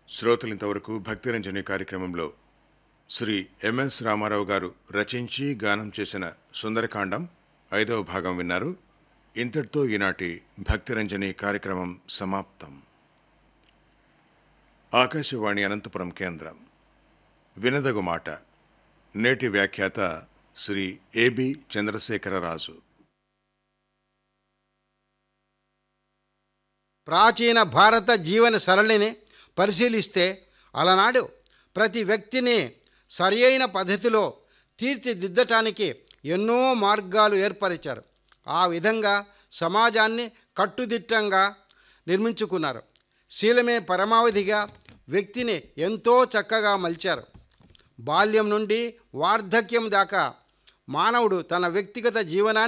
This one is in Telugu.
శ్రోతలు ఇంతవరకు భక్తిరంజని కార్యక్రమంలో శ్రీ ఎంఎస్ రామారావు గారు రచించి గానం చేసిన సుందరకాండం ఐదవ భాగం విన్నారు ఇంతటితో ఈనాటి భక్తిరంజని కార్యక్రమం సమాప్తం ఆకాశవాణి అనంతపురం కేంద్రం వినదగు మాట నేటి వ్యాఖ్యాత శ్రీ ఏబి చంద్రశేఖరరాజు ప్రాచీన భారత జీవన సరళిని పరిశీలిస్తే అలనాడు ప్రతి వ్యక్తిని సరియైన పద్ధతిలో తీర్చిదిద్దటానికి ఎన్నో మార్గాలు ఏర్పరిచారు ఆ విధంగా సమాజాన్ని కట్టుదిట్టంగా నిర్మించుకున్నారు శీలమే పరమావధిగా వ్యక్తిని ఎంతో చక్కగా మలిచారు బాల్యం నుండి వార్ధక్యం దాకా మానవుడు తన వ్యక్తిగత జీవనాన్ని